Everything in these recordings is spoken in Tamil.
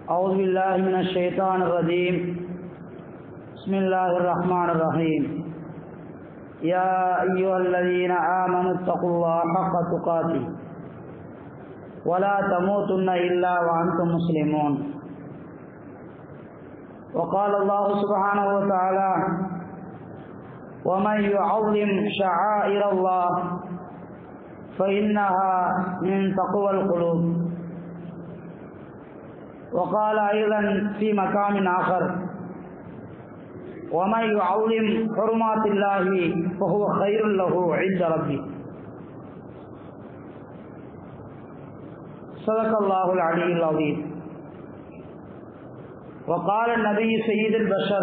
أعوذ بالله من الشيطان الرجيم بسم الله الرحمن الرحيم يا أيها الذين آمنوا اتقوا الله حق تقاته ولا تموتن إلا وأنتم مسلمون وقال الله سبحانه وتعالى ومن يعظم شعائر الله فإنها من تقوى القلوب وقال أيضا في مكان آخر ومن يعظم حرمات الله فهو خير له عند ربه صدق الله العلي العظيم وقال النبي سيد البشر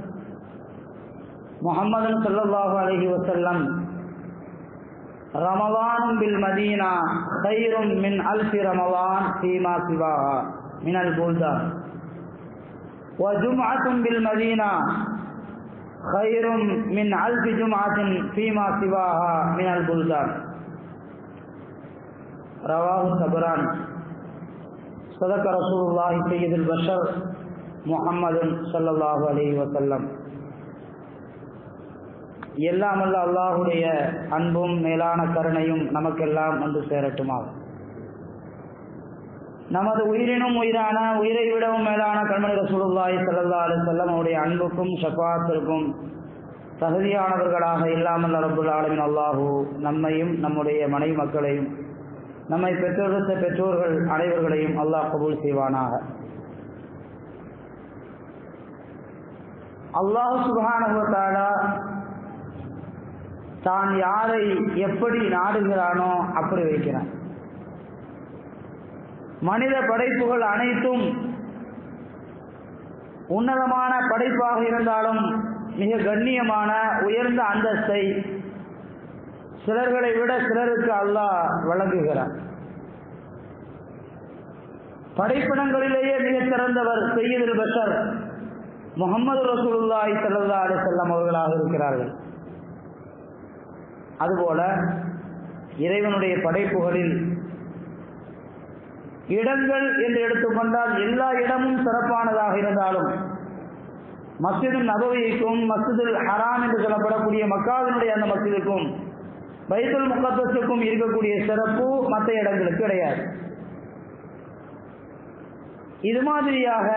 محمد صلى الله عليه وسلم رمضان بالمدينة خير من ألف رمضان فيما سواها من البلدان وجمعة بالمدينة خير من ألف جمعة فيما سواها من البلدان رواه الطبراني صدق رسول الله سيد البشر محمد صلى الله عليه وسلم எல்லாம் அல்ல அல்லாஹுடைய அன்பும் மேலான கருணையும் நமக்கெல்லாம் வந்து சேரட்டுமாகும் நமது உயிரினும் உயிரான உயிரை விடவும் மேலான கண்மணி ரசூலுல்லாஹி ஸல்லல்லாஹு அலைஹி வஸல்லம் அவருடைய அன்புக்கும் ஷஃபாத்திற்கும் தகுதியானவர்களாக இல்லாமல் ரப்புல் ஆலமின் அல்லாஹு நம்மையும் நம்முடைய மனைவி மக்களையும் நம்மை பெற்றெடுத்த பெற்றோர்கள் அனைவர்களையும் அல்லாஹ் கபூல் செய்வானாக அல்லாஹு சுபானுவத்தாலா தான் யாரை எப்படி நாடுகிறானோ அப்படி வைக்கிறான் மனித படைப்புகள் அனைத்தும் உன்னதமான படைப்பாக இருந்தாலும் மிக கண்ணியமான உயர்ந்த அந்தஸ்தை சிலர்களை விட சிலருக்கு அல்லாஹ் வழங்குகிறார் படைப்பினங்களிலேயே மிக சிறந்தவர் செய்யதில் பஷர் முகமது ரசூலுல்லாய் சல்லா அலி செல்லம் அவர்களாக இருக்கிறார்கள் அதுபோல இறைவனுடைய படைப்புகளில் இடங்கள் என்று எடுத்துக்கொண்டால் எல்லா இடமும் சிறப்பானதாக இருந்தாலும் மஸ்ஜிது நபவிக்கும் மஸ்ஜிதுல் ஹராம் என்று சொல்லப்படக்கூடிய மக்காவினுடைய அந்த மஸ்ஜிதுக்கும் பைத்துல் முகத்தத்துக்கும் இருக்கக்கூடிய சிறப்பு மற்ற இடங்களுக்கு கிடையாது இது மாதிரியாக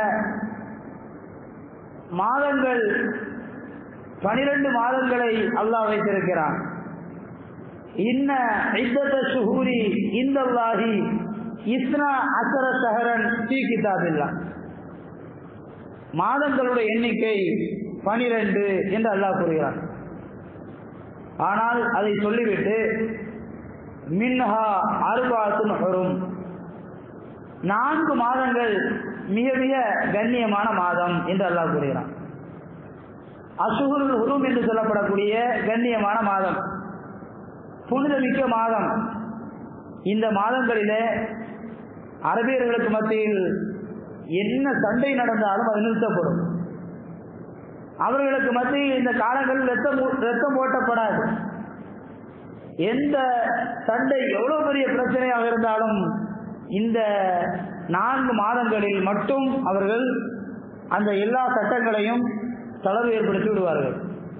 மாதங்கள் பனிரெண்டு மாதங்களை அல்லாஹ் வைத்திருக்கிறான் இன்ன ஐத்தத்த சுஹூரி இந்தல்லாஹி இஸ்னா அசர சஹரன் ஸ்ரீ கிதாபில்லா மாதங்களுடைய எண்ணிக்கை பனிரெண்டு என்று அல்லாஹ் கூறுகிறான் ஆனால் அதை சொல்லிவிட்டு மின்ஹா அருபாத்துன் வரும் நான்கு மாதங்கள் மிக மிக கண்ணியமான மாதம் என்று அல்லாஹ் கூறுகிறான் அசுகுருள் உரும் என்று சொல்லப்படக்கூடிய கண்ணியமான மாதம் புனிதமிக்க மாதம் இந்த மாதங்களிலே அரபியர்களுக்கு மத்தியில் என்ன சண்டை நடந்தாலும் அது நிறுத்தப்படும் அவர்களுக்கு மத்தியில் இந்த காலங்களில் ரத்தம் ரத்தம் ஓட்டப்படாது எந்த சண்டை எவ்வளவு பெரிய பிரச்சனையாக இருந்தாலும் இந்த நான்கு மாதங்களில் மட்டும் அவர்கள் அந்த எல்லா சட்டங்களையும் தளர்வு ஏற்படுத்தி விடுவார்கள்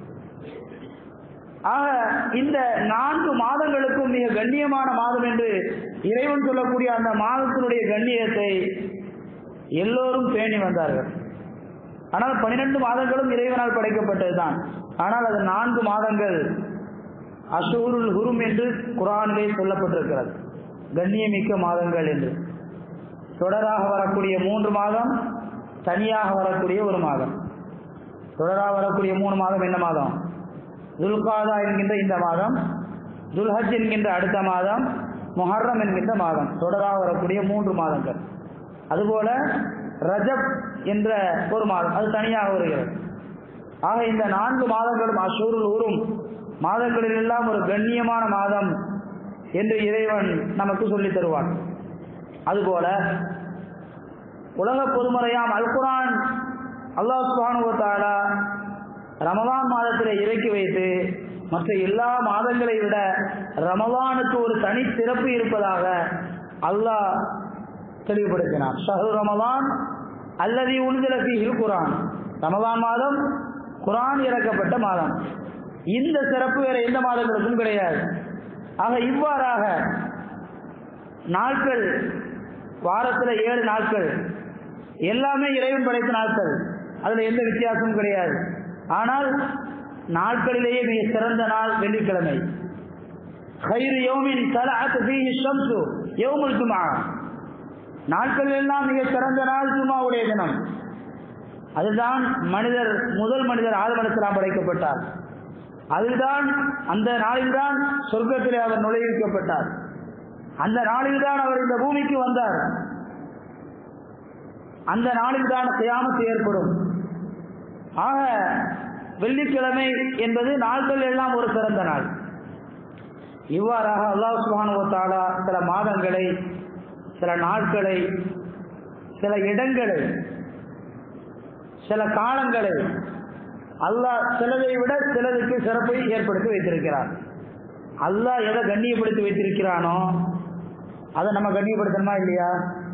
ஆக இந்த நான்கு மாதங்களுக்கும் மிக கண்ணியமான மாதம் என்று இறைவன் சொல்லக்கூடிய அந்த மாதத்தினுடைய கண்ணியத்தை எல்லோரும் பேணி வந்தார்கள் ஆனால் பனிரெண்டு மாதங்களும் இறைவனால் படைக்கப்பட்டதுதான் ஆனால் அது நான்கு மாதங்கள் அசூருல் குரும் என்று குரானிலே சொல்லப்பட்டிருக்கிறது கண்ணியமிக்க மாதங்கள் என்று தொடராக வரக்கூடிய மூன்று மாதம் தனியாக வரக்கூடிய ஒரு மாதம் தொடராக வரக்கூடிய மூணு மாதம் என்ன மாதம் துல்காதா என்கின்ற இந்த மாதம் துல்ஹஜ் என்கின்ற அடுத்த மாதம் மொஹர்ரம் என்கின்ற மாதம் தொடராக வரக்கூடிய மூன்று மாதங்கள் அதுபோல ரஜப் என்ற ஒரு மாதம் அது தனியாக வருகிறது ஆக இந்த நான்கு மாதங்களும் அசூரில் ஊரும் மாதங்களில் எல்லாம் ஒரு கண்ணியமான மாதம் என்று இறைவன் நமக்கு சொல்லித் தருவான் அதுபோல உலக பொதுமறையாம் அல்குரான் அல்லாஹ் சுபானுவத்தாலா ரமலான் மாதத்தில் இறக்கி வைத்து மற்ற எல்லா மாதங்களை விட ரமலானுக்கு ஒரு தனி சிறப்பு இருப்பதாக அல்லாஹ் தெளிவுபடுத்தினார் ஷஹரு ரமலான் அல்லது உணிதல ஃபீஹில் குரான் ரமதான் மாதம் குரான் இறக்கப்பட்ட மாதம் இந்த சிறப்பு வேற எந்த மாதங்களுக்கும் கிடையாது ஆக இவ்வாறாக நாட்கள் வாரத்தில் ஏழு நாட்கள் எல்லாமே இறைவன் படைத்த நாட்கள் அதில் எந்த வித்தியாசமும் கிடையாது ஆனால் நாட்களிலேயே மிக சிறந்த நாள் வெள்ளிக்கிழமை خير يوم طلعت فيه الشمس يوم الجمعة நாட்கள் எல்லாம் மிக சிறந்த நாள் ஜுமாவுடைய தினம் அதுதான் மனிதர் முதல் மனிதர் ஆதம் அலிஸ்லாம் படைக்கப்பட்டார் அதில்தான் அந்த நாளில்தான் சொர்க்கத்திலே அவர் நுழைவிக்கப்பட்டார் அந்த நாளில்தான் அவர் இந்த பூமிக்கு வந்தார் அந்த நாளில்தான் கியாமத்து ஏற்படும் ஆக வெள்ளிக்கிழமை என்பது நாட்கள் எல்லாம் ஒரு சிறந்த நாள் இவ்வாறாக அல்லாஹ் சுபானுவத்தாலா சில மாதங்களை சில நாட்களை சில இடங்களை சில காலங்களை அல்லாஹ் சிலதை விட சிலதுக்கு சிறப்பை ஏற்படுத்தி வைத்திருக்கிறார் அல்லாஹ் எதை கண்ணியப்படுத்தி வைத்திருக்கிறானோ அதை நம்ம கண்ணியப்படுத்தணுமா இல்லையா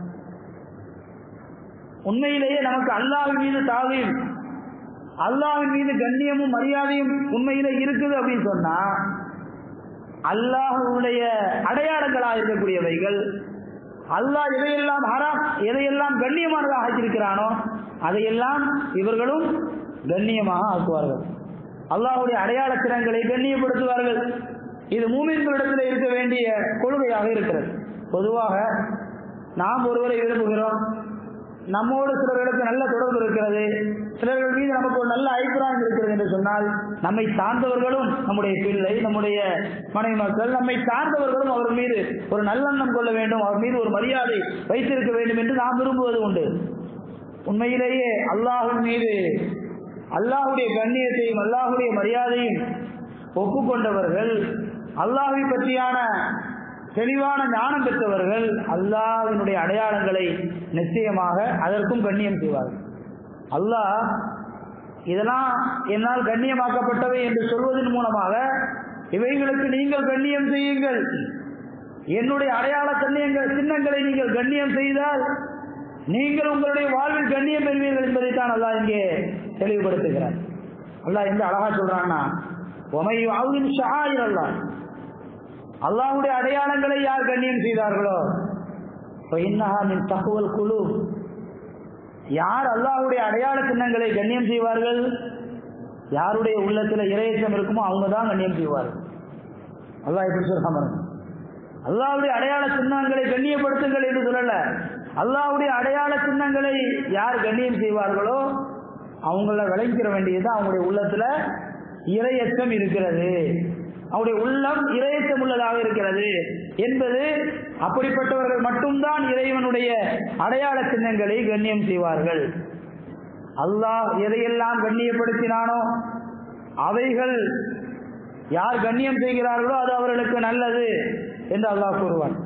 உண்மையிலேயே நமக்கு அல்லாஹின் மீது தாவையும் அல்லாஹின் மீது கண்ணியமும் மரியாதையும் உண்மையிலே இருக்குது அப்படின்னு சொன்னா அல்லாஹுடைய அடையாளங்களாக இருக்கக்கூடியவைகள் அல்லாஹ் எதையெல்லாம் ஹராம் எதையெல்லாம் கண்ணியமானதாக ஆக்கியிருக்கிறானோ அதையெல்லாம் இவர்களும் கண்ணியமாக ஆக்குவார்கள் அல்லாஹுடைய அடையாள திறங்களை கண்ணியப்படுத்துவார்கள் இது மூமின்களிடத்தில் இருக்க வேண்டிய கொள்கையாக இருக்கிறது பொதுவாக நாம் ஒருவரை விரும்புகிறோம் நம்மோடு சிலர்களுக்கு நல்ல தொடர்பு இருக்கிறது சிலர்கள் மீது நமக்கு ஒரு நல்ல அபிப்பிராயம் இருக்கிறது என்று சொன்னால் நம்மை சார்ந்தவர்களும் நம்முடைய பிள்ளை நம்முடைய மனைவி மக்கள் நம்மை சார்ந்தவர்களும் அவர் மீது ஒரு நல்லெண்ணம் கொள்ள வேண்டும் அவர் மீது ஒரு மரியாதை வைத்திருக்க வேண்டும் என்று நாம் விரும்புவது உண்டு உண்மையிலேயே அல்லாஹின் மீது அல்லாஹுடைய கண்ணியத்தையும் அல்லாஹுடைய மரியாதையும் ஒப்புக்கொண்டவர்கள் அல்லாஹை பற்றியான தெளிவான ஞானம் பெற்றவர்கள் அல்லாஹினுடைய அடையாளங்களை நிச்சயமாக அதற்கும் கண்ணியம் செய்வார்கள் அல்லாஹ் இதெல்லாம் என்னால் கண்ணியமாக்கப்பட்டவை என்று சொல்வதன் மூலமாக இவைகளுக்கு நீங்கள் கண்ணியம் செய்யுங்கள் என்னுடைய அடையாள கண்ணியங்கள் சின்னங்களை நீங்கள் கண்ணியம் செய்தால் நீங்கள் உங்களுடைய வாழ்வில் கண்ணியம் பெறுவீர்கள் என்பதைத்தான் அல்லாஹ் இங்கே தெளிவுபடுத்துகிறார் அல்லாஹ் எந்த அழகா சொல்றான்னா ஒமையும் ஷாயிர் அல்லாஹ் அல்லாஹுடைய அடையாளங்களை யார் கண்ணியம் செய்தார்களோ தகவல் குழு யார் அல்லாஹுடைய அடையாள சின்னங்களை கண்ணியம் செய்வார்கள் யாருடைய உள்ளத்துல இரையச்சம் இருக்குமோ அவங்க தான் கண்ணியம் செய்வார்கள் அல்லாஹ் எப்படி சொல்லாம அல்லாஹுடைய அடையாள சின்னங்களை கண்ணியப்படுத்துங்கள் என்று சொல்லல அல்லாஹுடைய அடையாள சின்னங்களை யார் கண்ணியம் செய்வார்களோ அவங்கள விளைக்கிற வேண்டியது அவங்களுடைய உள்ளத்துல இரையச்சம் இருக்கிறது அவருடைய உள்ளம் இறையச்சம் உள்ளதாக இருக்கிறது என்பது அப்படிப்பட்டவர்கள் மட்டும்தான் இறைவனுடைய அடையாள சின்னங்களை கண்ணியம் செய்வார்கள் அல்லாஹ் எதையெல்லாம் கண்ணியப்படுத்தினானோ அவைகள் யார் கண்ணியம் செய்கிறார்களோ அது அவர்களுக்கு நல்லது என்று அல்லாஹ் கூறுவான்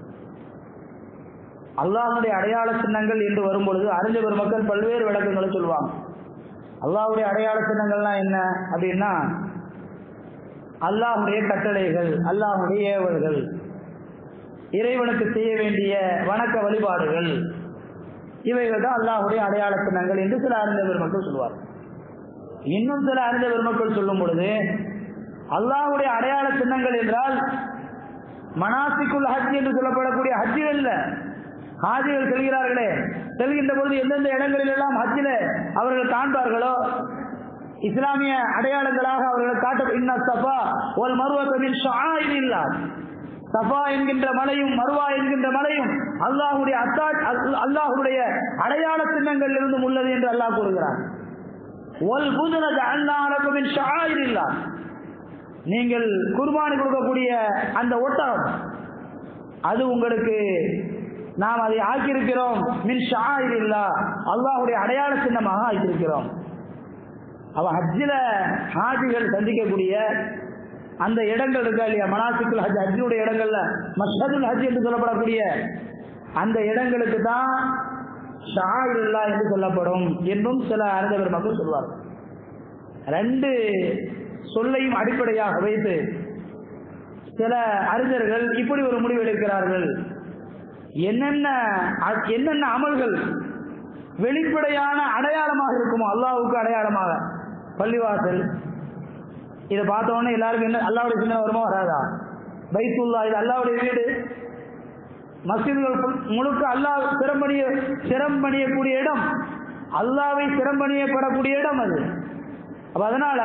அல்லாஹனுடைய அடையாள சின்னங்கள் என்று வரும்பொழுது அறிஞ்ச பெருமக்கள் பல்வேறு விளக்கங்களை சொல்லுவாங்க அல்லாஹுடைய அடையாள சின்னங்கள்லாம் என்ன அப்படின்னா அல்லாஹுடைய கட்டளைகள் அல்லாஹுடைய ஏவல்கள் இறைவனுக்கு செய்ய வேண்டிய வணக்க வழிபாடுகள் இவைகள் தான் அல்லாஹுடைய அடையாள சின்னங்கள் என்று சில அறிந்த பெருமக்கள் சொல்வார் இன்னும் சில அறிந்த பெருமக்கள் சொல்லும் பொழுது அல்லாஹுடைய அடையாள சின்னங்கள் என்றால் மனாசிக்குள் ஹஜ் என்று சொல்லப்படக்கூடிய ஹஜ்ஜுகள்ல ஹாஜிகள் செல்கிறார்களே செல்கின்ற பொழுது எந்தெந்த இடங்களில் எல்லாம் ஹஜ்ஜில் அவர்கள் காண்பார்களோ இஸ்லாமிய அடையாளங்களாக அவர்கள் காட்ட இன்ன சபா ஒரு மருவத்தின் இல்லா சபா என்கின்ற மலையும் மருவா என்கின்ற மலையும் அல்லாஹுடைய அத்தா அல்லாஹுடைய அடையாள சின்னங்கள் இருந்தும் உள்ளது என்று அல்லாஹ் கூறுகிறார் ஒல் புதுனது அல்லாஹின் ஷாயில் இல்லா நீங்கள் குர்பானி கொடுக்கக்கூடிய அந்த ஒட்டகம் அது உங்களுக்கு நாம் அதை ஆக்கியிருக்கிறோம் மின் ஷாயில் இல்லா அல்லாஹுடைய அடையாள சின்னமாக ஆக்கியிருக்கிறோம் அவ ஹஜ்ஜில ஹாஜிகள் சந்திக்கக்கூடிய அந்த இடங்கள் இருக்கா இல்லையா மனாசிக்குல் ஹஜ் ஹஜ்ஜுடைய இடங்கள்ல மஷதுல் ஹஜ் என்று சொல்லப்படக்கூடிய அந்த இடங்களுக்கு தான் ஷாயில்லா என்று சொல்லப்படும் என்றும் சில அறிந்த பெருமக்கள் சொல்வார்கள் ரெண்டு சொல்லையும் அடிப்படையாக வைத்து சில அறிஞர்கள் இப்படி ஒரு முடிவு எடுக்கிறார்கள் என்னென்ன என்னென்ன அமல்கள் வெளிப்படையான அடையாளமாக இருக்குமோ அல்லாஹ்வுக்கு அடையாளமாக பள்ளிவாசல் இதை பார்த்த உடனே எல்லாருக்கும் என்ன அல்லாவுடைய சிந்தனை வருமா வராதா பைத்துல்லா இது அல்லாவுடைய வீடு மஸ்ஜிதுகள் ஃபுல்- முழுக்க அல்லாஹ் சிறம்பணிய சிறம்பணியக்கூடிய இடம் அல்லாவை சிறம்பணியப்படக்கூடிய இடம் அது அப்ப அதனால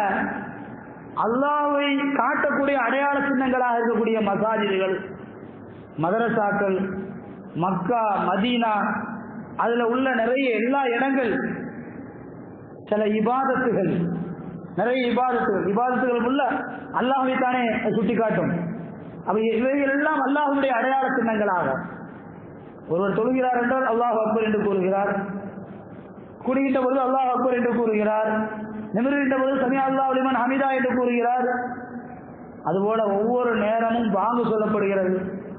அல்லாவை காட்டக்கூடிய அடையாள சின்னங்களாக இருக்கக்கூடிய மசாஜிதுகள் மதரசாக்கள் மக்கா மதீனா அதுல உள்ள நிறைய எல்லா இடங்கள் சில இபாதத்துகள் நிறைய இபாதத்துகள் இபாதத்துகள் உள்ள அல்லாஹை தானே சுட்டி காட்டும் அப்ப இவைகள் எல்லாம் அல்லாஹுடைய அடையாள சின்னங்களாக ஒருவர் தொழுகிறார் என்றால் அல்லாஹ் அக்பர் என்று கூறுகிறார் குடிகின்ற பொழுது அல்லாஹ் அக்பர் என்று கூறுகிறார் நிமிர்கின்ற பொழுது சமியா அல்லாஹ் அலிமன் ஹமிதா என்று கூறுகிறார் அதுபோல ஒவ்வொரு நேரமும் பாங்கு சொல்லப்படுகிறது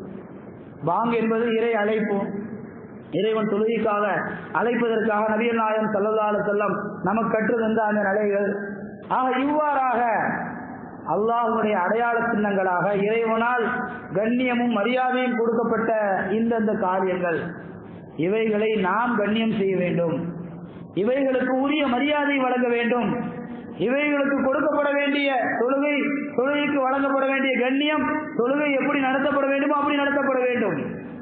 பாங்கு என்பது இறை அழைப்பு இறைவன் தொழுகைக்காக அழைப்பதற்காக நபிகள் நாயகம் சல்லல்லாஹு அலைஹி வஸல்லம் நமக்கு கற்று தந்த அந்த நிலைகள் ஆக இவ்வாறாக அல்லாஹ்வுடைய அடையாள சின்னங்களாக இறைவனால் கண்ணியமும் மரியாதையும் கொடுக்கப்பட்ட இந்தந்த காரியங்கள் இவைகளை நாம் கண்ணியம் செய்ய வேண்டும் இவைகளுக்கு உரிய மரியாதை வழங்க வேண்டும் இவைகளுக்கு கொடுக்கப்பட வேண்டிய தொழுகை தொழுகைக்கு வழங்கப்பட வேண்டிய கண்ணியம் தொழுகை எப்படி நடத்தப்பட வேண்டுமோ அப்படி நடத்தப்பட வேண்டும்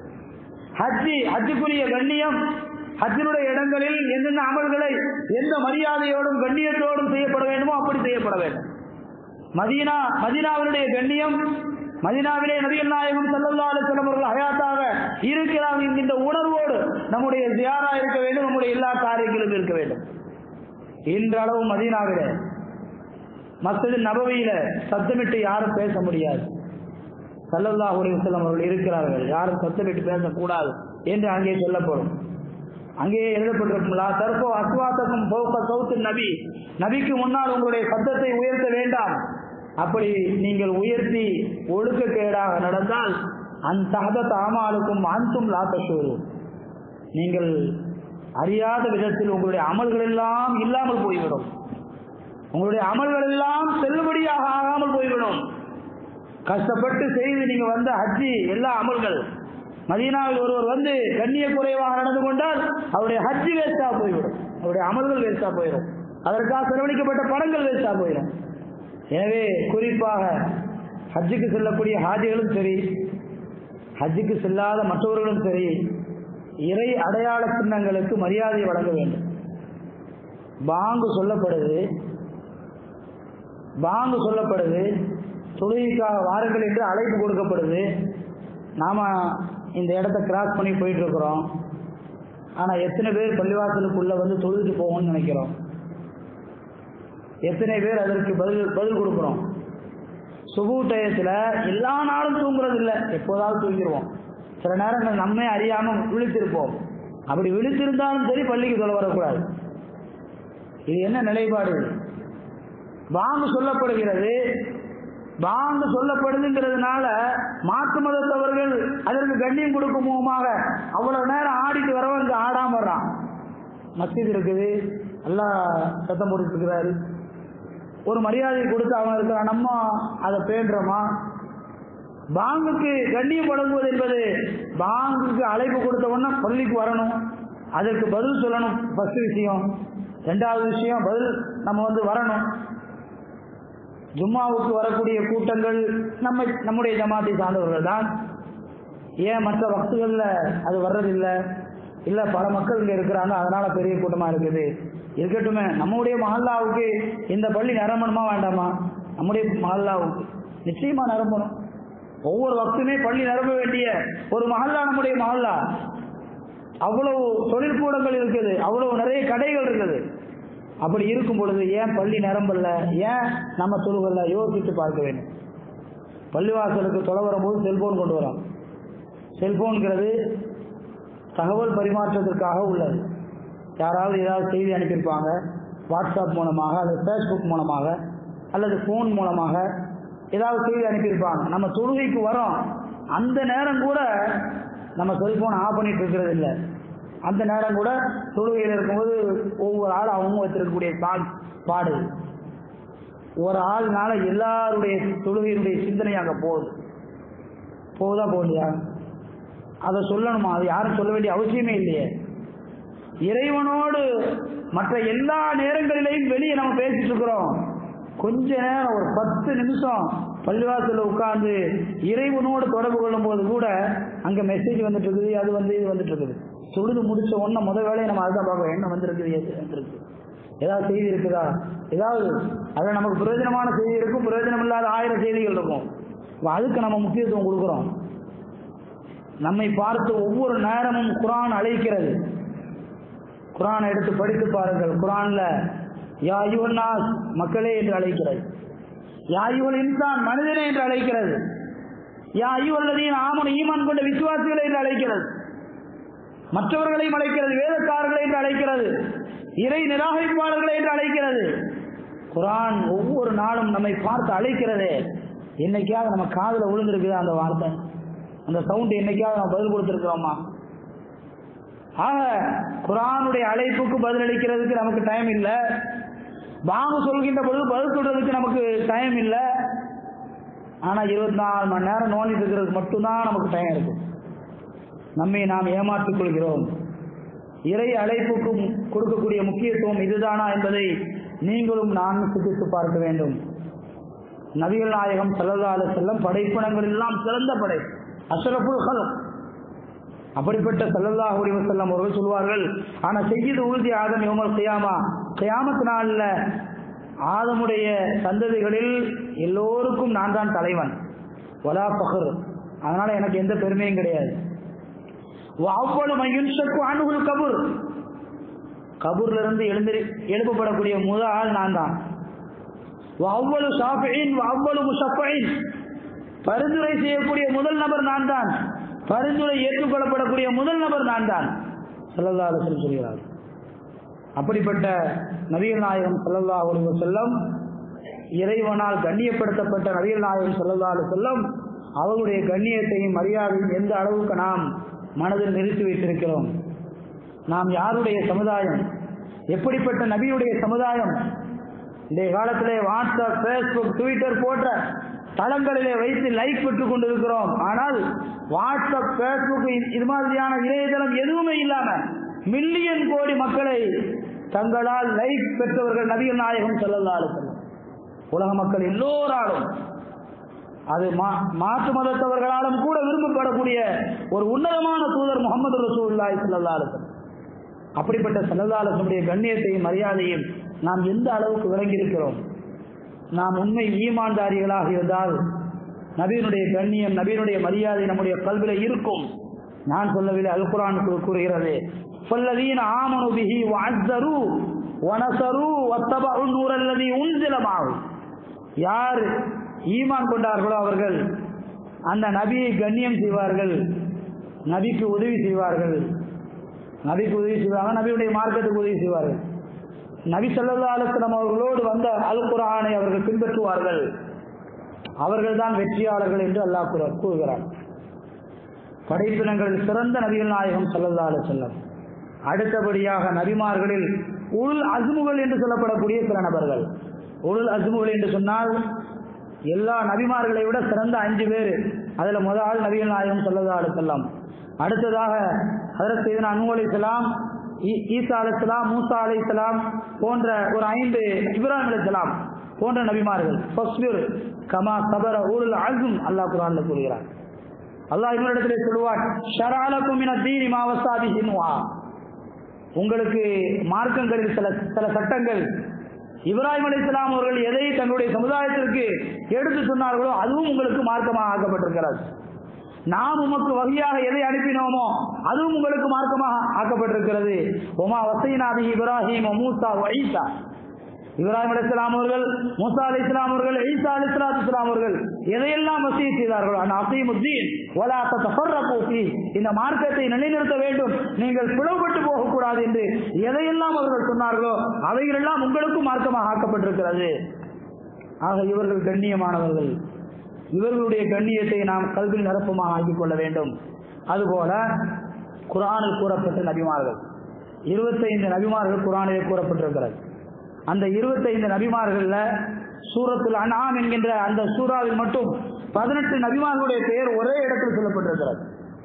ஹஜ்ஜி ஹஜ்ஜுக்குரிய கண்ணியம் ஹஜ்ஜினுடைய இடங்களில் எந்தெந்த அமல்களை எந்த மரியாதையோடும் கண்ணியத்தோடும் செய்யப்பட வேண்டுமோ அப்படி செய்யப்பட வேண்டும் மதீனா மதீனாவினுடைய கண்ணியம் மதீனாவிலே நபிகள் நாயகம் ஸல்லல்லாஹு அலைஹி வஸல்லம் அவர்கள் ஹயாத்தாக இருக்கிறார் என்கின்ற உணர்வோடு நம்முடைய ஜியாரா இருக்க வேண்டும் நம்முடைய எல்லா காரியங்களும் இருக்க வேண்டும் இன்றளவு மதீனாவிலே மஸ்ஜித் நபவியில சத்தமிட்டு யாரும் பேச முடியாது ஸல்லல்லாஹு அலைஹி வஸல்லம் அவர்கள் இருக்கிறார்கள் யாரும் சத்தமிட்டு பேசக்கூடாது என்று அங்கே சொல்லப்படும் அங்கே எழுதப்பட்டிருக்கும் லா தர்ஃபு அஸ்வாத்தக்கும் ஃபௌக சௌத்து நபி நபிக்கு முன்னால் உங்களுடைய சத்தத்தை உயர்த்த வேண்டாம் அப்படி நீங்கள் உயர்த்தி ஒழுக்கக்கேடாக நடந்தால் அந்த தகத அமாலுக்கும் அன்தும் லாத்தசூரு நீங்கள் அறியாத விதத்தில் உங்களுடைய அமல்கள் எல்லாம் இல்லாமல் போய்விடும் உங்களுடைய அமல்கள் எல்லாம் செல்லுபடியாக ஆகாமல் போய்விடும் கஷ்டப்பட்டு செய்து நீங்க வந்த ஹஜ்ஜி எல்லா அமல்கள் மதீனாவில் ஒருவர் வந்து கண்ணிய குறைவாக நடந்து கொண்டால் அவருடைய ஹஜ்ஜி வேஸ்டா போய்விடும் அவருடைய அமல்கள் வேஸ்டா போயிடும் அதற்காக செலவழிக்கப்பட்ட பணங்கள் வேஸ்டா போயிடும் எனவே குறிப்பாக ஹஜ்ஜுக்கு செல்லக்கூடிய ஹாஜிகளும் சரி ஹஜ்ஜுக்கு செல்லாத மற்றவர்களும் சரி இறை அடையாள சின்னங்களுக்கு மரியாதை வழங்க வேண்டும் பாங்கு சொல்லப்படுது பாங்கு சொல்லப்படுது தொழுகைக்காக வாருங்கள் என்று அழைப்பு கொடுக்கப்படுது நாம இந்த இடத்த கிராஸ் பண்ணி போயிட்டு இருக்கிறோம் ஆனா எத்தனை பேர் பள்ளிவாசலுக்குள்ள வந்து தொழுதுட்டு போவோம்னு நினைக்கிறோம் எத்தனை பேர் அதற்கு பதில் பதில் கொடுக்குறோம் சுபு டயத்துல எல்லா நாளும் தூங்குறது இல்லை எப்போதாவது தூங்கிடுவோம் சில நேரங்கள் நம்மே அறியாம விழித்திருப்போம் அப்படி விழித்திருந்தாலும் சரி பள்ளிக்கு சொல்ல வரக்கூடாது இது என்ன நிலைப்பாடு பாங்கு சொல்லப்படுகிறது பாங்கு சொல்லப்படுதுங்கிறதுனால மாற்று மதத்தவர்கள் அதற்கு கண்ணியம் கொடுக்கும் முகமாக அவ்வளவு நேரம் ஆடிட்டு வரவன் இங்க ஆடாம வர்றான் மஸ்ஜித் இருக்குது எல்லாம் சத்தம் போட்டுட்டு இருக்கிறாரு ஒரு மரியாதை கொடுத்து அவன் இருக்கிறான் நம்ம அதை பேண்டுறோமா பாங்குக்கு கண்ணியம் வழங்குவது என்பது பாங்குக்கு அழைப்பு கொடுத்த உடனே பள்ளிக்கு வரணும் அதற்கு பதில் சொல்லணும் ஃபர்ஸ்ட் விஷயம் ரெண்டாவது விஷயம் பதில் நம்ம வந்து வரணும் ஜும்மாவுக்கு வரக்கூடிய கூட்டங்கள் நம்ம நம்முடைய ஜமாத்தை சார்ந்தவர்கள் தான் ஏன் மற்ற வக்துகளில் அது வர்றதில்லை இல்லை பல மக்கள் இங்கே இருக்கிறாங்க அதனால பெரிய கூட்டமாக இருக்குது இருக்கட்டுமே நம்முடைய மஹல்லாவுக்கு இந்த பள்ளி நிரம்பணுமா வேண்டாமா நம்முடைய மஹல்லாவுக்கு நிச்சயமா நிரம்பணும் ஒவ்வொரு வக்துமே பள்ளி நிரம்ப வேண்டிய ஒரு மஹல்லா நம்முடைய மஹல்லா அவ்வளவு தொழிற்கூடங்கள் இருக்குது அவ்வளவு நிறைய கடைகள் இருக்குது அப்படி இருக்கும் பொழுது ஏன் பள்ளி நிரம்பல ஏன் நம்ம தொழுகல்ல யோசித்து பார்க்க வேண்டும் பள்ளிவாசலுக்கு தொலை வரும்போது செல்போன் கொண்டு வரோம் செல்போன்கிறது தகவல் பரிமாற்றத்திற்காக உள்ளது யாராவது ஏதாவது செய்தி அனுப்பியிருப்பாங்க வாட்ஸ்அப் மூலமாக அல்லது ஃபேஸ்புக் மூலமாக அல்லது ஃபோன் மூலமாக ஏதாவது செய்தி அனுப்பியிருப்பாங்க நம்ம தொழுகைக்கு வரோம் அந்த நேரம் கூட நம்ம செல்போன் ஆஃப் பண்ணிட்டு இருக்கிறது இல்லை அந்த நேரம் கூட தொழுகையில் இருக்கும்போது ஒவ்வொரு ஆள் அவங்க வச்சிருக்கக்கூடிய பால் பாடு ஒரு ஆள்னால எல்லாருடைய தொழுகையினுடைய சிந்தனை அங்கே போகுது போகுதா போகலையா அதை சொல்லணுமா அது யாரும் சொல்ல வேண்டிய அவசியமே இல்லையே இறைவனோடு மற்ற எல்லா நேரங்களிலையும் வெளியே நம்ம பேசிட்டு இருக்கிறோம் கொஞ்ச நேரம் ஒரு பத்து நிமிஷம் பள்ளிவாசல்ல உட்கார்ந்து இறைவனோடு தொடர்பு கொள்ளும் போது கூட அங்க மெசேஜ் வந்துட்டு இருக்குது அது வந்து இது வந்துட்டு இருக்குது தொழுது முடிச்ச உடனே முதல் வேலையை நம்ம அதுதான் பார்க்கணும் என்ன வந்திருக்குது எது வந்திருக்கு ஏதாவது செய்தி இருக்குதா ஏதாவது அதில் நமக்கு பிரயோஜனமான செய்தி இருக்கும் பிரயோஜனம் இல்லாத ஆயிரம் செய்திகள் இருக்கும் அப்ப அதுக்கு நம்ம முக்கியத்துவம் கொடுக்குறோம் நம்மை பார்த்து ஒவ்வொரு நேரமும் குரான் அழைக்கிறது குரானை எடுத்து படித்து பாருங்கள் குரான்ல யா யுவன்னாஸ் மக்களே என்று அழைக்கிறது யா யுவல் இன்சான் மனிதனே என்று அழைக்கிறது யா யுவல்லதீன் ஆமன் ஈமான் கொண்ட விசுவாசிகளை என்று அழைக்கிறது மற்றவர்களையும் அழைக்கிறது வேதக்காரர்களை என்று அழைக்கிறது இறை நிராகரிப்பாளர்களை என்று அழைக்கிறது குரான் ஒவ்வொரு நாளும் நம்மை பார்த்து அழைக்கிறதே என்னைக்காவது நம்ம காதுல விழுந்திருக்குதா அந்த வார்த்தை அந்த சவுண்ட் என்னைக்காவது நம்ம பதில் கொடுத்துருக்கிறோமா ஆக குரானுடைய அழைப்புக்கு பதிலளிக்கிறதுக்கு நமக்கு டைம் இல்லை பாங்கு சொல்கின்ற பொழுது பதில் சொல்றதுக்கு நமக்கு டைம் இல்லை ஆனா இருபத்தி நாலு மணி நேரம் நோண்டிட்டு இருக்கிறதுக்கு மட்டும்தான் நமக்கு டைம் இருக்கு நம்மை நாம் ஏமாற்றிக் கொள்கிறோம் இறை அழைப்புக்கு கொடுக்கக்கூடிய முக்கியத்துவம் இதுதானா என்பதை நீங்களும் நானும் சிந்தித்து பார்க்க வேண்டும் நபிகள் நாயகம் செல்லதால செல்லம் படைப்பினங்கள் எல்லாம் சிறந்த படை அஷரஃபுல் ஹலக் அப்படிப்பட்ட சல்லல்லாஹு அலைஹி வஸல்லம் அவர்கள் சொல்வார்கள் ஆனா செய்யது உறுதி ஆதம் யோமல் கியாமா கியாமத் நாள்ல ஆதமுடைய சந்ததிகளில் எல்லோருக்கும் நான் தான் தலைவன் வலா பகர் அதனால எனக்கு எந்த பெருமையும் கிடையாது அவ்வளவு மையுன்சக்கு அணுகுல் கபூர் கபூர்ல இருந்து எழுந்திரி எழுப்பப்படக்கூடிய முதல் ஆள் நான் தான் அவ்வளவு ஷாஃபியின் அவ்வளவு முஷஃபின் பரிந்துரை செய்யக்கூடிய முதல் நபர் நான் தான் பரிந்துரை ஏற்றுக்கொள்ளப்படக்கூடிய முதல் நபர் நான் தான் சல்லல்லா அலுவலம் சொல்கிறார் அப்படிப்பட்ட நபிகள் நாயகம் சல்லல்லா அலுவலம் செல்லம் இறைவனால் கண்ணியப்படுத்தப்பட்ட நபிகள் நாயகம் சல்லல்லா அலு செல்லம் அவர்களுடைய கண்ணியத்தையும் மரியாதையும் எந்த அளவுக்கு நாம் மனதில் நிறுத்தி வைத்திருக்கிறோம் நாம் யாருடைய சமுதாயம் எப்படிப்பட்ட நபியுடைய சமுதாயம் இன்றைய காலத்திலே வாட்ஸ்அப் பேஸ்புக் ட்விட்டர் போன்ற தளங்களிலே வைத்து லைக் பெற்றுக் கொண்டிருக்கிறோம் ஆனால் வாட்ஸ்அப் பேஸ்புக் இது மாதிரியான இணையதளம் எதுவுமே இல்லாம மில்லியன் கோடி மக்களை தங்களால் லைக் பெற்றவர்கள் நபிகள் நாயகம் செல்லல்லாலும் உலக மக்கள் எல்லோராலும் அது மாற்று மதத்தவர்களாலும் கூட விரும்பப்படக்கூடிய ஒரு உன்னதமான தூதர் முகமது ரசூல்லாய் செல்லல்லாலும் அப்படிப்பட்ட செல்லல்லாலுடைய கண்ணியத்தையும் மரியாதையும் நாம் எந்த அளவுக்கு விளங்கியிருக்கிறோம் நாம் உண்மை ஈமான்தாரிகளாக இருந்தால் நபீனுடைய கண்ணியம் நபீனுடைய மரியாதை நம்முடைய கல்வில இருக்கும் நான் சொல்லவில்லை அல் குரான் கூறுகிறது சொல்லதீன் ஆமனு பிஹி வஅஸ்ஸரு வனசரு வத்தபஉ நூர் அல்லதி உன்சில மாஹு யார் ஈமான் கொண்டார்களோ அவர்கள் அந்த நபியை கண்ணியம் செய்வார்கள் நபிக்கு உதவி செய்வார்கள் நபிக்கு உதவி செய்வாங்க நபியுடைய மார்க்கத்துக்கு உதவி செய்வார்கள் நபி சல்லா அலுவலம் அவர்களோடு வந்த அல் குரானை அவர்கள் பின்பற்றுவார்கள் அவர்கள் தான் வெற்றியாளர்கள் என்று அல்லாஹ் கூறுகிறார் படைப்பினங்களில் சிறந்த நபிகள் நாயகம் சல்லல்லா அலு செல்லம் அடுத்தபடியாக நபிமார்களில் உள் அசுமுகள் என்று சொல்லப்படக்கூடிய சில நபர்கள் உள் அசுமுகள் என்று சொன்னால் எல்லா நபிமார்களை விட சிறந்த அஞ்சு பேர் அதுல முதல் நபிகள் நாயகம் சல்லல்லா அலு செல்லம் அடுத்ததாக ஹதரத் செய்தனா அனு அலி இஸ்லாம் ஈசா அலி இஸ்லாம் மூசா அலி இஸ்லாம் போன்ற ஒரு ஐந்து இப்ராஹிம் அலி இஸ்லாம் போன்ற நபிமார்கள் ஃபஸ்பிர் கமா சபர ஊருல் அல்கும் அல்லாஹ் குரான்ல கூறுகிறார் அல்லாஹ் இன்னொரு சொல்லுவார் ஷராலக்கும் மின தீனி மாவசாதி ஹின்வா உங்களுக்கு மார்க்கங்களில் சில சில சட்டங்கள் இப்ராஹிம் அலி இஸ்லாம் அவர்கள் எதை தன்னுடைய சமுதாயத்திற்கு எடுத்து சொன்னார்களோ அதுவும் உங்களுக்கு மார்க்கமாக ஆக்கப்பட்டிருக்கிறது நாம் உமக்கு வகையாக எதை அனுப்பினோமோ அதுவும் உங்களுக்கு மார்க்கமாக ஆக்கப்பட்டிருக்கிறது ஒமா வசைனாதி இப்ராஹிம் மூசா ஐசா இப்ராஹிம் அலி இஸ்லாம் அவர்கள் மூசா அலி இஸ்லாம் அவர்கள் ஈசா அலி இஸ்லாத்து இஸ்லாம் அவர்கள் எதையெல்லாம் வசதி செய்தார்களோ அந்த அசீமுத்தீன் இந்த மார்க்கத்தை நிலைநிறுத்த வேண்டும் நீங்கள் பிளவுபட்டு போகக்கூடாது என்று எதையெல்லாம் அவர்கள் சொன்னார்களோ அவைகளெல்லாம் உங்களுக்கும் மார்க்கமாக ஆக்கப்பட்டிருக்கிறது ஆக இவர்கள் கண்ணியமானவர்கள் இவர்களுடைய கண்ணியத்தை நாம் கல்வியில் நிரப்பமாக ஆக்கிக் கொள்ள வேண்டும் அதுபோல குரானில் கூறப்பட்ட நபிமார்கள் இருபத்தைந்து நபிமார்கள் குரானிலே கூறப்பட்டிருக்கிறது அந்த இருபத்தைந்து நபிமார்கள்ல சூரத்துல் அனாம் என்கின்ற அந்த சூறாவில் மட்டும் பதினெட்டு நபிமார்களுடைய பெயர் ஒரே இடத்தில் சொல்லப்பட்டிருக்கிறது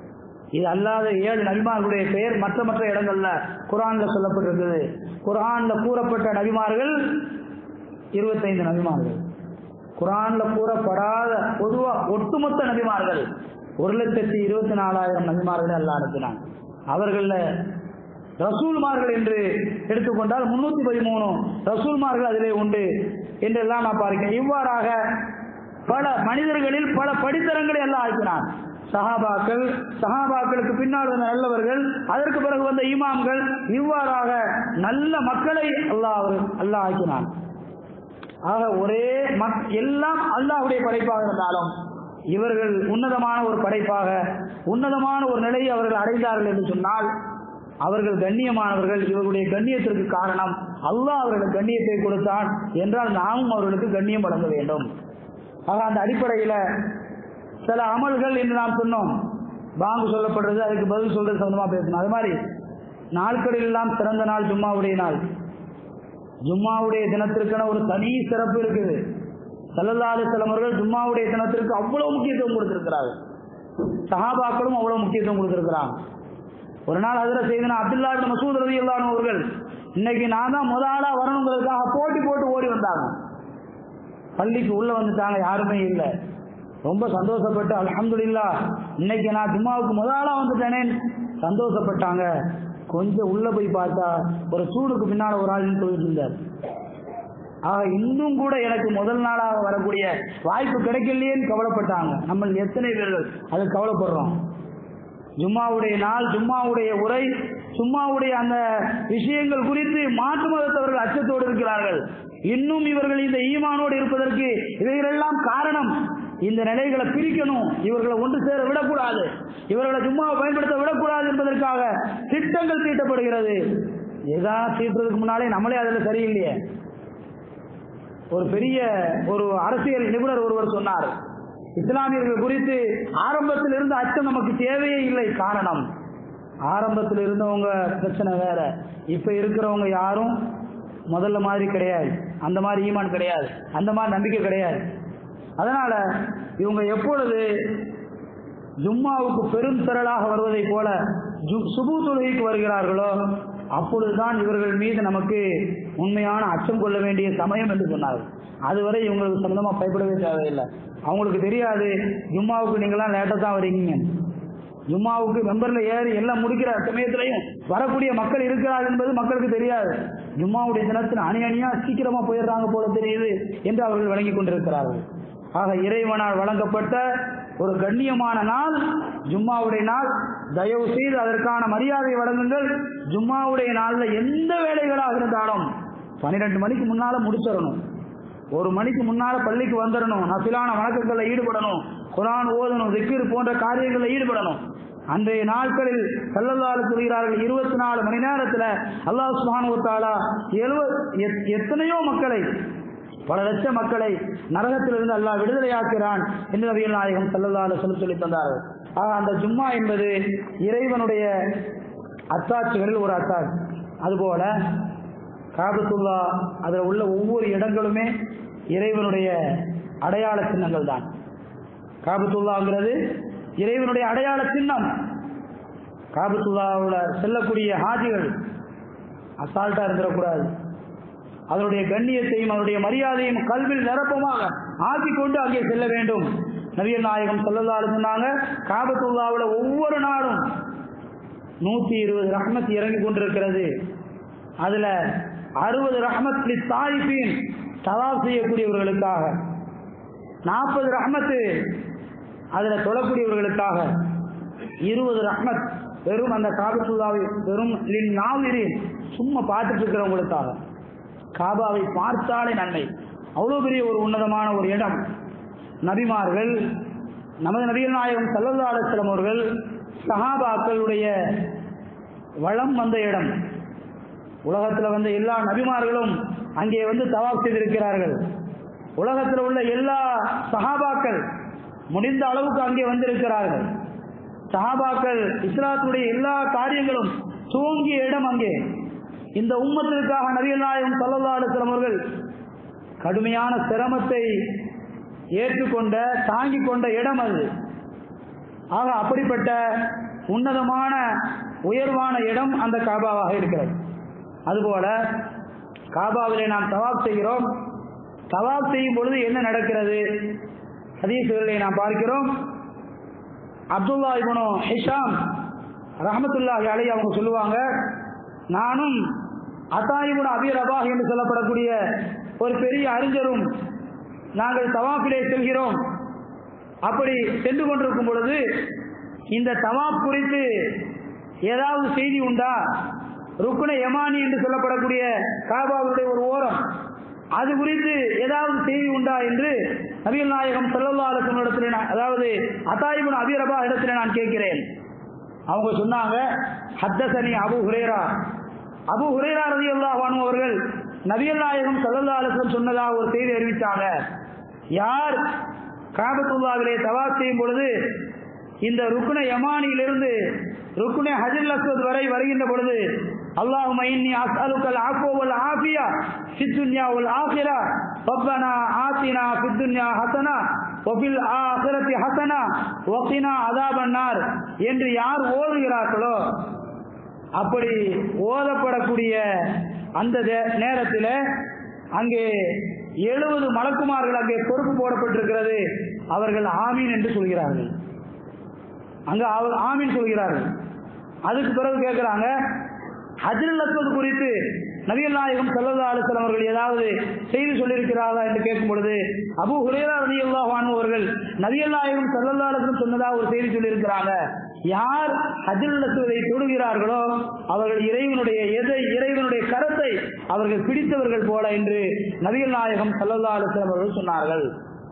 இது அல்லாத ஏழு நபிமார்களுடைய பெயர் மற்ற மற்ற இடங்கள்ல குரான்ல சொல்லப்பட்டிருக்குது குரான்ல கூறப்பட்ட நபிமார்கள் இருபத்தைந்து நபிமார்கள் குரான்ல கூறப்படாத பொதுவா ஒட்டுமொத்த நபிமார்கள் ஒரு லட்சத்தி இருபத்தி நாலாயிரம் நபிமார்களை அல்ல அனுப்பினான் அவர்கள ரசூல்மார்கள் என்று எடுத்துக்கொண்டால் முன்னூத்தி பதிமூணு ரசூல்மார்கள் அதிலே உண்டு என்றெல்லாம் நான் பார்க்கிறேன் இவ்வாறாக பல மனிதர்களில் பல படித்தரங்களை எல்லாம் ஆக்கினான் சஹாபாக்கள் சஹாபாக்களுக்கு பின்னால் வந்த நல்லவர்கள் அதற்கு பிறகு வந்த இமாம்கள் இவ்வாறாக நல்ல மக்களை அல்லாஹ் அல்லாஹ் ஆக்கினான் ஆக ஒரே மக் எல்லாம் அல்லாஹுடைய படைப்பாக இருந்தாலும் இவர்கள் உன்னதமான ஒரு படைப்பாக உன்னதமான ஒரு நிலையை அவர்கள் அடைந்தார்கள் என்று சொன்னால் அவர்கள் கண்ணியமானவர்கள் இவர்களுடைய கண்ணியத்திற்கு காரணம் அல்லாஹ் அவர்களுக்கு கண்ணியத்தை கொடுத்தான் என்றால் நாமும் அவர்களுக்கு கண்ணியம் வழங்க வேண்டும் ஆக அந்த அடிப்படையில் சில அமல்கள் என்று நாம் சொன்னோம் பாங்கு சொல்லப்படுறது அதுக்கு பதில் சொல்றது சம்பந்தமா பேசணும் அது மாதிரி நாட்களில் எல்லாம் சிறந்த நாள் ஜும்மாவுடைய நாள் ஜும்மாவுடைய தினத்திற்கான ஒரு தனி சிறப்பு இருக்குது சல்லல்லாஹு செல்லம் அவர்கள் ஜும்மாவுடைய தினத்திற்கு அவ்வளவு முக்கியத்துவம் கொடுத்திருக்கிறார்கள் சஹாபாக்களும் அவ்வளவு முக்கியத்துவம் கொடுத்திருக்கிறாங்க ஒரு நாள் அதில் செய்தனா அப்துல்லா இப்னு மசூத் ரதி அவர்கள் இன்னைக்கு நான் தான் முத ஆளா வரணுங்கிறதுக்காக போட்டி போட்டு ஓடி வந்தாங்க பள்ளிக்கு உள்ள வந்துட்டாங்க யாருமே இல்லை ரொம்ப சந்தோஷப்பட்டு அல்ஹம்துலில்லா இன்னைக்கு நான் ஜும்மாவுக்கு முத ஆளா வந்துட்டேனே சந்தோஷப்பட்டாங்க கொஞ்சம் உள்ள போய் பார்த்தா ஒரு சூடுக்கு பின்னால ஒரு ஆள் சொல்லிட்டு இருந்தார் ஆக இன்னும் கூட எனக்கு முதல் நாளாக வரக்கூடிய வாய்ப்பு கிடைக்கலையேன்னு கவலைப்பட்டாங்க நம்ம எத்தனை பேர்கள் அது கவலைப்படுறோம் ஜும்மாவுடைய நாள் ஜும்மாவுடைய உரை சும்மாவுடைய அந்த விஷயங்கள் குறித்து மாற்று மதத்தவர்கள் அச்சத்தோடு இருக்கிறார்கள் இன்னும் இவர்கள் இந்த ஈமானோடு இருப்பதற்கு இவைகளெல்லாம் காரணம் இந்த நிலைகளை பிரிக்கணும் இவர்களை ஒன்று சேர விடக்கூடாது இவர்களை ஜும்மாவை பயன்படுத்த விடக்கூடாது என்பதற்காக திட்டங்கள் தீட்டப்படுகிறது எதா தீட்டுறதுக்கு முன்னாலே நம்மளே அதில் சரியில்லையே ஒரு பெரிய ஒரு அரசியல் நிபுணர் ஒருவர் சொன்னார் இஸ்லாமியர்கள் குறித்து ஆரம்பத்தில் இருந்த அச்சம் நமக்கு தேவையே இல்லை காரணம் ஆரம்பத்தில் இருந்தவங்க பிரச்சனை வேற இப்ப இருக்கிறவங்க யாரும் முதல்ல மாதிரி கிடையாது அந்த மாதிரி ஈமான் கிடையாது அந்த மாதிரி நம்பிக்கை கிடையாது அதனால இவங்க எப்பொழுது ஜும்மாவுக்கு பெரும் திரளாக வருவதை போல சுபு தொழுகைக்கு வருகிறார்களோ அப்பொழுதுதான் இவர்கள் மீது நமக்கு உண்மையான அச்சம் கொள்ள வேண்டிய சமயம் என்று சொன்னார்கள் அதுவரை இவங்களுக்கு சம்பந்தமா பயப்படவே தேவையில்லை அவங்களுக்கு தெரியாது ஜும்மாவுக்கு நீங்களாம் லேட்டாக தான் வரீங்க ஜும்மாவுக்கு மெம்பர்ல ஏறி எல்லாம் முடிக்கிற சமயத்திலையும் வரக்கூடிய மக்கள் இருக்கிறார் என்பது மக்களுக்கு தெரியாது ஜும்மாவுடைய தினத்தில் அணி அணியா சீக்கிரமா போயிடுறாங்க போல தெரியுது என்று அவர்கள் வழங்கி கொண்டிருக்கிறார்கள் ஆக இறைவனால் வழங்கப்பட்ட ஒரு கண்ணியமான நாள் ஜும்மாவுடைய நாள் தயவு செய்து அதற்கான மரியாதை வழங்குங்கள் ஜும்மாவுடைய நாள்ல எந்த வேலைகளாக இருந்தாலும் பன்னிரெண்டு மணிக்கு முன்னால முடிச்சிடணும் ஒரு மணிக்கு முன்னால பள்ளிக்கு வந்துடணும் நசிலான வணக்கங்கள்ல ஈடுபடணும் குரான் ஓதணும் திக்கிர் போன்ற காரியங்களில் ஈடுபடணும் அன்றைய நாட்களில் கல்லல்லாறு சொல்கிறார்கள் இருபத்தி நாலு மணி நேரத்துல அல்லாஹ் சுபானுவத்தாலா எழுபது எத்தனையோ மக்களை பல லட்ச மக்களை நரகத்திலிருந்து அல்லாஹ் விடுதலையாக்கிறான் என்று நபிகள் நாயகம் சல்லல்லாஹு சொல்லி சொல்லி தந்தார்கள் ஆக அந்த ஜும்மா என்பது இறைவனுடைய அத்தாட்சிகளில் ஒரு அத்தாட்சி அதுபோல காபத்துல்லா அதில் உள்ள ஒவ்வொரு இடங்களுமே இறைவனுடைய அடையாள சின்னங்கள் தான் காபத்துல்லாங்கிறது இறைவனுடைய அடையாள சின்னம் காபத்துல்லாவில் செல்லக்கூடிய ஹாஜிகள் அசால்ட்டா இருந்துடக்கூடாது அதனுடைய கண்ணியத்தையும் அதனுடைய மரியாதையும் கல்வியில் நிரப்பமாக ஆக்கி கொண்டு அங்கே செல்ல வேண்டும் நவீன நாயகம் சொல்லலாறு சொன்னாங்க காபத்துல்லாவில் ஒவ்வொரு நாளும் நூத்தி இருபது ரஹ்மத் இறங்கி கொண்டிருக்கிறது அதுல அறுபது ரஹ்மத் தாய்பின் தவாப் செய்யக்கூடியவர்களுக்காக நாற்பது ரஹ்மத்து அதுல தொழக்கூடியவர்களுக்காக இருபது ரஹ்மத் வெறும் அந்த காபத்துல்லாவை வெறும் நாவிரின் சும்மா பார்த்துட்டு இருக்கிறவங்களுக்காக காபாவை பார்த்தாலே நன்மை அவ்வளவு பெரிய ஒரு உன்னதமான ஒரு இடம் நபிமார்கள் நமது நபிகள் நாயகம் சல்லல்லாடலம் அவர்கள் சஹாபாக்களுடைய வளம் வந்த இடம் உலகத்தில் வந்த எல்லா நபிமார்களும் அங்கே வந்து தவாப் செய்திருக்கிறார்கள் உலகத்தில் உள்ள எல்லா சஹாபாக்கள் முடிந்த அளவுக்கு அங்கே வந்திருக்கிறார்கள் சஹாபாக்கள் இஸ்லாத்துடைய எல்லா காரியங்களும் துவங்கிய இடம் அங்கே இந்த உம்மத்திற்காக நபிகள் நாயகம் சல்லல்லா அலுவலம் அவர்கள் கடுமையான சிரமத்தை ஏற்றுக்கொண்ட தாங்கிக் கொண்ட இடம் அது ஆக அப்படிப்பட்ட உன்னதமான உயர்வான இடம் அந்த காபாவாக இருக்கிறது அதுபோல காபாவிலே நாம் தவாப் செய்கிறோம் தவாப் செய்யும் பொழுது என்ன நடக்கிறது ஹதீசுகளை நாம் பார்க்கிறோம் அப்துல்லா இபனு ஹிஷாம் ரஹமத்துல்லாஹி அலை அவங்க சொல்லுவாங்க நானும் அத்தாயிபுன் அபி ரபாஹ் என்று சொல்லப்படக்கூடிய ஒரு பெரிய அறிஞரும் நாங்கள் தவாஃபிலே செல்கிறோம் அப்படி சென்று கொண்டிருக்கும் பொழுது இந்த தவாப் குறித்து ஏதாவது செய்தி உண்டா ருக்குன யமானி என்று சொல்லப்படக்கூடிய காபாவுடைய ஒரு ஓரம் அது குறித்து ஏதாவது செய்தி உண்டா என்று நபிகள் நாயகம் செல்லல்லா இடத்துல அதாவது அத்தாயிபுன் அபிரபா இடத்துல நான் கேட்கிறேன் அவங்க சொன்னாங்க ஹத்தசனி அபு ஹுரேரா அபு ஹுரேரா ரதி அல்லாஹானு அவர்கள் நபிகள் நாயகம் சல்லல்லா அலுவலம் சொன்னதாக ஒரு செய்தி அறிவித்தாங்க யார் காபத்துல்லாவிலே தவா செய்யும் பொழுது இந்த ருக்குன யமானியிலிருந்து ருக்குனே ஹஜில் அஸ்வத் வரை வருகின்ற பொழுது اللهم إني أسألك العفو والعافية في الدنيا والآخرة ربنا آتنا في الدنيا حسنة وفي الآخرة حسنة وقنا عذاب النار என்று யார் ஓதுகிறார்களோ அப்படி ஓதப்படக்கூடிய அந்த நேரத்தில் அங்கே எழுபது மலக்குமார்கள் அங்கே பொறுப்பு போடப்பட்டிருக்கிறது அவர்கள் ஆமீன் என்று சொல்கிறார்கள் அங்க அவர் ஆமீன் சொல்கிறார்கள் அதுக்கு பிறகு கேட்கிறாங்க ஹஜ்ரல் அஸ்வத் குறித்து நபிகள் நாயகம் சல்லா அலுவலம் அவர்கள் ஏதாவது செய்தி சொல்லியிருக்கிறாரா என்று கேட்கும் பொழுது அபு ஹுரேரா ரதி அல்லாஹானு அவர்கள் நபிகள் நாயகம் சல்லல்லா அலுவலம் சொன்னதாக ஒரு செய்தி சொல்லியிருக்கிறாங்க யார் ஹஜ்ரல் அஸ்வதை தொடுகிறார்களோ அவர்கள் இறைவனுடைய எதை இறைவனுடைய கரத்தை அவர்கள் பிடித்தவர்கள் போல என்று நபிகள் நாயகம் சல்லல்லா அலுவலம் அவர்கள் சொன்னார்கள்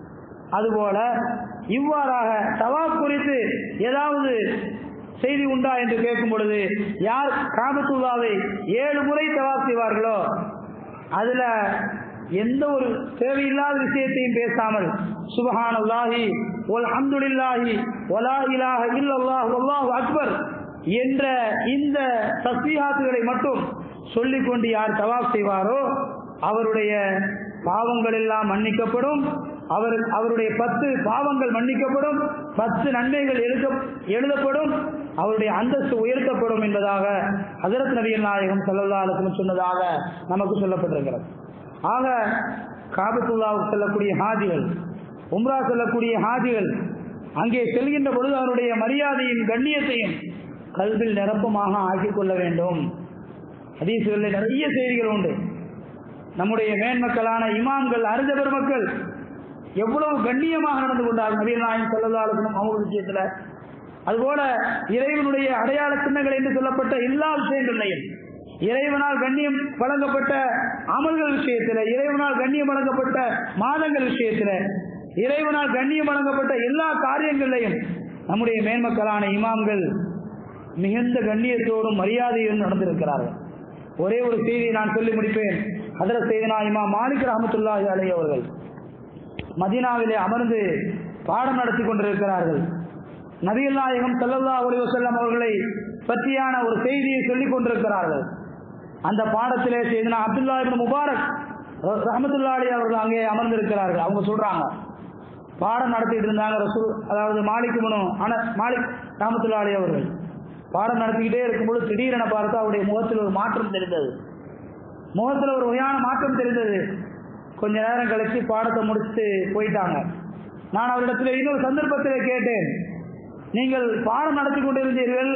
அதுபோல இவ்வாறாக தவாப் குறித்து ஏதாவது செய்தி உண்டா என்று கேட்கும் பொழுது யார் காபத்துல்லாவை ஏழு முறை தவாப் செய்வார்களோ அதுல எந்த ஒரு தேவையில்லாத விஷயத்தையும் பேசாமல் சுபஹானல்லாஹி ஒல் அம்துலில்லாஹி ஒலா இலாஹ இல்லல்லாஹ் அல்லாஹு அக்பர் என்ற இந்த தஸ்பீஹாத்துகளை மட்டும் சொல்லிக்கொண்டு யார் தவாப் செய்வாரோ அவருடைய பாவங்கள் எல்லாம் மன்னிக்கப்படும் அவர் அவருடைய பத்து பாவங்கள் மன்னிக்கப்படும் பத்து நன்மைகள் எழுத எழுதப்படும் அவருடைய அந்தஸ்து உயர்த்தப்படும் என்பதாக ஹசரத் நபிகள் நாயகம் சல்லல்லா அலுவலம் சொன்னதாக நமக்கு சொல்லப்பட்டிருக்கிறது ஆக காபத்துல்லாவுக்கு செல்லக்கூடிய ஹாஜிகள் உம்ரா செல்லக்கூடிய ஹாஜிகள் அங்கே செல்கின்ற பொழுது அவருடைய மரியாதையும் கண்ணியத்தையும் கல்வில் நிரப்பமாக ஆக்கிக் கொள்ள வேண்டும் ஹதீசுகளில் நிறைய செய்திகள் உண்டு நம்முடைய மேன்மக்களான இமாம்கள் அறிந்த பெருமக்கள் எவ்வளவு கண்ணியமாக நடந்து கொண்டார் நபீர் நாயம் செல்லதாலும் அவங்க விஷயத்துல அதுபோல இறைவனுடைய அடையாள சின்னங்கள் என்று சொல்லப்பட்ட எல்லா விஷயங்களையும் இறைவனால் கண்ணியம் வழங்கப்பட்ட அமல்கள் விஷயத்துல இறைவனால் கண்ணியம் வழங்கப்பட்ட மாதங்கள் விஷயத்துல இறைவனால் கண்ணியம் வழங்கப்பட்ட எல்லா காரியங்களையும் நம்முடைய மேன்மக்களான இமாம்கள் மிகுந்த கண்ணியத்தோடும் மரியாதையோடும் நடந்திருக்கிறார்கள் ஒரே ஒரு செய்தியை நான் சொல்லி முடிப்பேன் அதர செய்தினா இமாம் மாலிக் ரஹமத்துல்லாஹி அலை அவர்கள் மதீனாவிலே அமர்ந்து பாடம் நடத்தி கொண்டிருக்கிறார்கள் நபிகள் நாயகம் சல்லல்லா அலி வசல்லம் அவர்களை பற்றியான ஒரு செய்தியை சொல்லிக் கொண்டிருக்கிறார்கள் அந்த பாடத்திலே செய்தினா அப்துல்லா இபின் முபாரக் ரஹமத்துல்லா அலி அவர்கள் அங்கே அமர்ந்திருக்கிறார்கள் அவங்க சொல்றாங்க பாடம் நடத்திட்டு இருந்தாங்க ரசூல் அதாவது மாலிக் மனு அன மாலிக் ரஹமத்துல்லா அலி அவர்கள் பாடம் நடத்திக்கிட்டே இருக்கும்போது திடீரென பார்த்தா அவருடைய முகத்தில் ஒரு மாற்றம் தெரிந்தது முகத்தில் ஒரு வகையான மாற்றம் தெரிந்தது கொஞ்ச நேரம் கழிச்சு பாடத்தை முடிச்சுட்டு போயிட்டாங்க நான் அவரிடத்தில் இன்னொரு சந்தர்ப்பத்தில் கேட்டேன் நீங்கள் பாடம் நடத்தி கொண்டிருந்தீர்கள்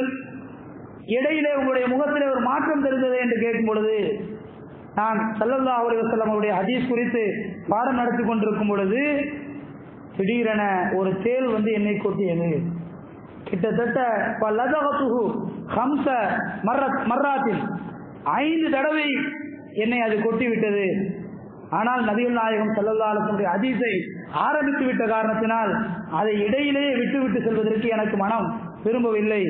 இடையிலே உங்களுடைய முகத்திலே ஒரு மாற்றம் தெரிந்தது என்று கேட்கும் பொழுது நான் சல்லல்லா அலி வசல்லம் அவருடைய ஹதீஸ் குறித்து பாடம் நடத்தி கொண்டிருக்கும் பொழுது திடீரென ஒரு தேல் வந்து என்னை கொட்டியது கிட்டத்தட்ட லதகத்துகு ஹம்ச மர்ரத் மர்ராத்தில் ஐந்து தடவை என்னை அது கொட்டி விட்டது ஆனால் நபிகள் நாயகம் செல்லல்லாலுடைய அதீசை ஆரம்பித்து விட்ட காரணத்தினால் அதை இடையிலேயே விட்டுவிட்டு செல்வதற்கு எனக்கு மனம் விரும்பவில்லை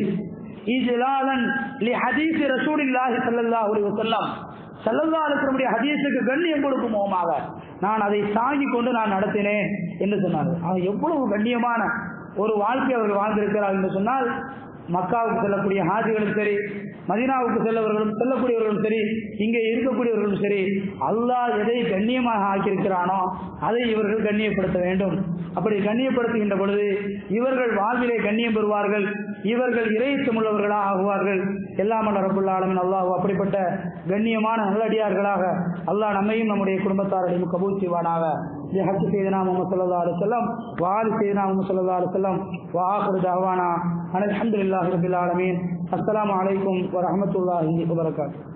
செல்லல்லாலுடைய ஹதீஸுக்கு கண்ணியம் கொடுக்கும் முகமாக நான் அதை தாங்கி கொண்டு நான் நடத்தினேன் என்று சொன்னார் அவன் எவ்வளவு கண்ணியமான ஒரு வாழ்க்கை அவர் வாழ்ந்திருக்கிறார் என்று சொன்னால் மக்காவுக்கு செல்லக்கூடிய ஹாஜிகளும் சரி மதீனாவுக்கு செல்லவர்களும் செல்லக்கூடியவர்களும் சரி இங்கே இருக்கக்கூடியவர்களும் சரி அல்லாஹ் எதை கண்ணியமாக ஆக்கியிருக்கிறானோ அதை இவர்கள் கண்ணியப்படுத்த வேண்டும் அப்படி கண்ணியப்படுத்துகின்ற பொழுது இவர்கள் வாழ்விலே கண்ணியம் பெறுவார்கள் இவர்கள் இறைச்சமுள்ளவர்களாக ஆகுவார்கள் எல்லாம் அல்ல ரபுல்லா ஆலமின் அல்லாஹ் அப்படிப்பட்ட கண்ணியமான நல்லடியார்களாக அல்லாஹ் நம்மையும் நம்முடைய குடும்பத்தாரையும் கபூல் செய்வானாக ஹக்கு செய்தனா முகமது சல்லா அலி செல்லம் வாலி செய்தனா முகமது சல்லா அலி செல்லம் வாஹரு தஹவானா அலமதுல்லாஹி ரபில் ஆலமீன் அஸ்ஸலாமு அலைக்கும் வரஹமத்துல்லாஹி வபரகாத்துஹு